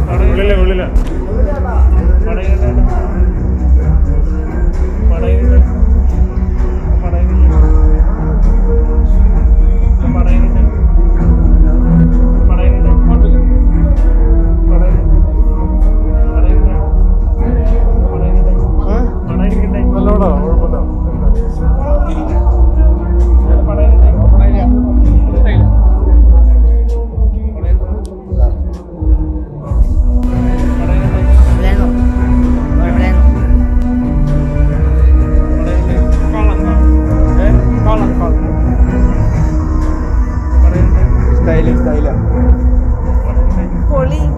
ഉള്ളില ഉള്ളില നല്ലോണോ കുഴപ്പമില്ല Pleno. Pleno. Style style Poli.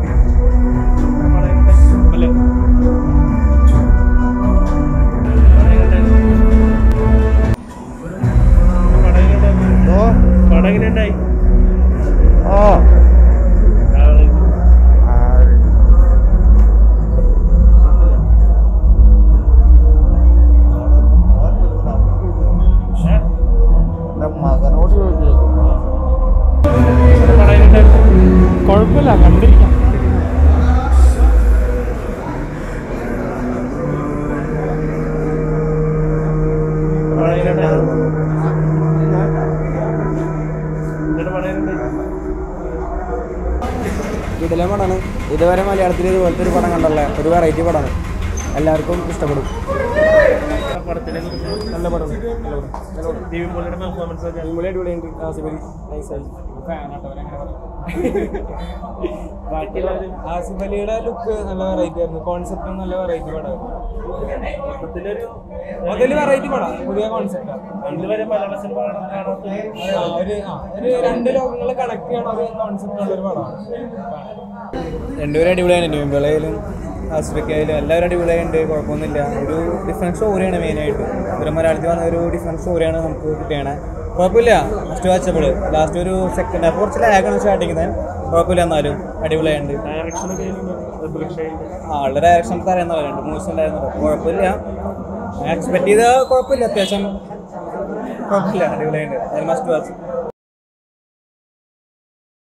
ഓ പടങ്ങിനുണ്ടായി ഓ മകനോട് ചോദിച്ചു കുഴപ്പമില്ല കണ്ടിരിക്കാം കിടിലൻ പടമാണ് ഇതുവരെ മലയാളത്തിൽ ഇതുപോലത്തെ ഒരു പടം കണ്ടല്ലേ ഒരു വെറൈറ്റി പടമാണ് എല്ലാവർക്കും ഇഷ്ടപ്പെടും പടത്തിനെ കുറിച്ച് നല്ല പടം നല്ല പടം നല്ല പടം ദിവ്യം പോലെയുടെ പെർഫോമൻസ് ഒക്കെ അടിപൊളി അടിപൊളിയുണ്ട് ആസിഫലി നൈസായി ബാക്കിയുള്ളവരും ആസിഫ് അലിയുടെ ലുക്ക് നല്ല വെറൈറ്റി ആയിരുന്നു കോൺസെപ്റ്റും നല്ല വെറൈറ്റി പടമായിരുന്നു മൊത്തത്തിലൊരു മൊത്തത്തിൽ വെറൈറ്റി പടം പുതിയ കോൺസെപ്റ്റാണ് ഇതുവരെ മലയാള സിനിമ കാണാത്ത ഒരു ആ, ഒരു രണ്ട് ലോകങ്ങളെ കണക്ട് ചെയ്യണ ഒരു കോൺസെപ്റ്റ് ഉള്ള ഒരു പടമാണ് രണ്ടുപേരും അടിപൊളിയാണ് ന്യൂബിളയിലും ആസ്ട്രിക്കയിലും എല്ലാവരും അടിപൊളിയായിട്ടുണ്ട് കുഴപ്പമൊന്നുമില്ല ഒരു ഡിഫറൻറ്റ് സ്റ്റോറിയാണ് മെയിനായിട്ട് ഒരു മലയാളത്തിൽ വന്ന ഒരു ഡിഫറൻറ്റ് സ്റ്റോറിയാണ് നമുക്ക് കിട്ടിയണേ കുഴപ്പമില്ല ഫസ്റ്റ് വാച്ചപ്പോൾ ലാസ്റ്റ് ഒരു സെക്കൻഡ് ഹാഫ് കുറച്ച് ലാഗാണ് സ്റ്റാർട്ടിങ് കുഴപ്പമില്ല എന്നാലും അടിപൊളിയായിട്ടുണ്ട് ഡയറക്ഷനൊക്കെ ദൃശ്യമുണ്ട് ആളുടെ ഡയറക്ഷൻ നമുക്ക് അറിയാവുന്ന രണ്ട് മൂവ്സ് ഉണ്ടായിരുന്നു അപ്പോൾ കുഴപ്പമില്ല എക്സ്പെക്ട് ചെയ്ത കുഴപ്പമില്ല അത്യാവശ്യം കുഴപ്പമില്ല അടിപൊളിയായിട്ട് മസ്റ്റ് വാച്ച്